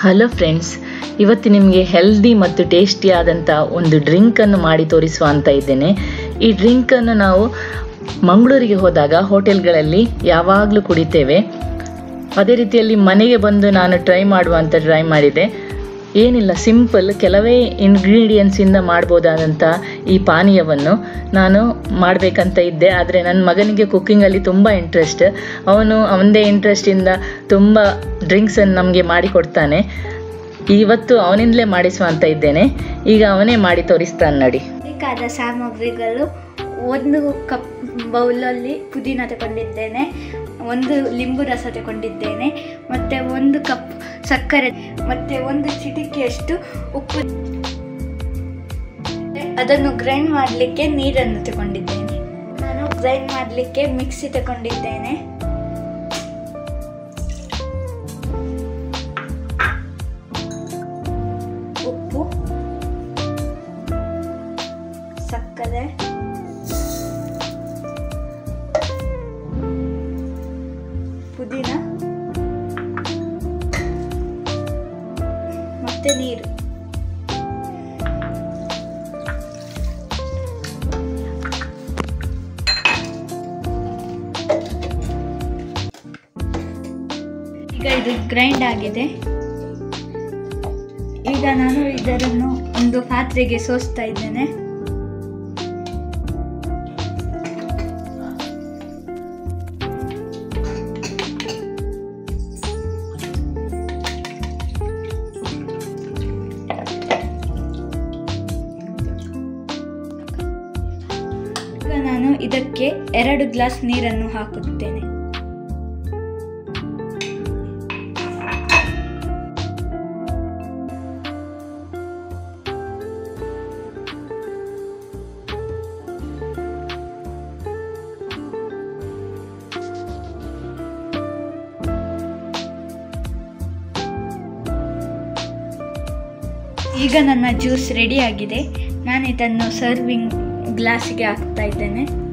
hello friends ಇವತ್ತು ನಿಮಗೆ healthy ಮತ್ತು ಟೇಸ್ಟಿಯಾದಂಥ ಒಂದು ಡ್ರಿಂಕನ್ನು ಮಾಡಿ ತೋರಿಸುವ ಅಂತ ಇದ್ದೇನೆ ಈ ಡ್ರಿಂಕನ್ನು ನಾವು ಮಂಗಳೂರಿಗೆ ಹೋದಾಗ ಹೋಟೆಲ್ಗಳಲ್ಲಿ ಯಾವಾಗಲೂ ಕುಡಿತೇವೆ ಅದೇ ರೀತಿಯಲ್ಲಿ ಮನೆಗೆ ಬಂದು ನಾನು ಟ್ರೈ ಮಾಡುವಂತ ಟ್ರೈ ಮಾಡಿದೆ ಏನಿಲ್ಲ ಸಿಂಪಲ್ ಕೆಲವೇ ಇಂಗ್ರೀಡಿಯೆಂಟ್ಸಿಂದ ಮಾಡ್ಬೋದಾದಂಥ ಈ ಪಾನೀಯವನ್ನು ನಾನು ಮಾಡಬೇಕಂತ ಇದ್ದೆ ಆದರೆ ನನ್ನ ಮಗನಿಗೆ ಕುಕ್ಕಿಂಗಲ್ಲಿ ತುಂಬ ಇಂಟ್ರೆಸ್ಟ್ ಅವನು ಅವನದೇ ಇಂಟ್ರೆಸ್ಟಿಂದ ತುಂಬ ಡ್ರಿಂಕ್ಸನ್ನು ನಮಗೆ ಮಾಡಿಕೊಡ್ತಾನೆ ಇವತ್ತು ಅವನಿಂದಲೇ ಮಾಡಿಸುವ ಅಂತ ಇದ್ದೇನೆ ಈಗ ಅವನೇ ಮಾಡಿ ತೋರಿಸ್ತಾನೆ ನೋಡಿ ಬೇಕಾದ ಸಾಮಗ್ರಿಗಳು ಒಂದು ಕಪ್ ಬೌಲಲ್ಲಿ ಪುದೀನ ತಗೊಂಡಿದ್ದೇನೆ ಒಂದು ಲಿಂಬು ರಸ ತಗೊಂಡಿದ್ದೇನೆ ಮತ್ತು ಒಂದು ಕಪ್ ಸಕ್ಕರೆ ಮತ್ತು ಒಂದು ಚಿಟಿಕೆಯಷ್ಟು ಉಪ್ಪು ಅದನ್ನು ಗ್ರೈಂಡ್ ಮಾಡಲಿಕ್ಕೆ ನೀರನ್ನು ತಗೊಂಡಿದ್ದೇನೆ ನಾನು ಗ್ರೈಂಡ್ ಮಾಡಲಿಕ್ಕೆ ಮಿಕ್ಸಿ ತಗೊಂಡಿದ್ದೇನೆ ಉಪ್ಪು ಸಕ್ಕರೆ ಪುದೀನ ಮತ್ತೆ ನೀರು ಈಗ ಇದು ಗ್ರೈಂಡ್ ಆಗಿದೆ ಈಗ ನಾನು ಇದನ್ನು ಒಂದು ಪಾತ್ರೆಗೆ ಸೋಸ್ತಾ ಇದ್ದೇನೆ ಈಗ ನಾನು ಇದಕ್ಕೆ ಎರಡು ಗ್ಲಾಸ್ ನೀರನ್ನು ಹಾಕುತ್ತೇನೆ ಈಗ ನನ್ನ ಜ್ಯೂಸ್ ರೆಡಿ ಆಗಿದೆ ನಾನು ಇದನ್ನು ಸರ್ವಿಂಗ್ ಗ್ಲಾಸಿಗೆ ಹಾಕ್ತಾ ಇದ್ದೇನೆ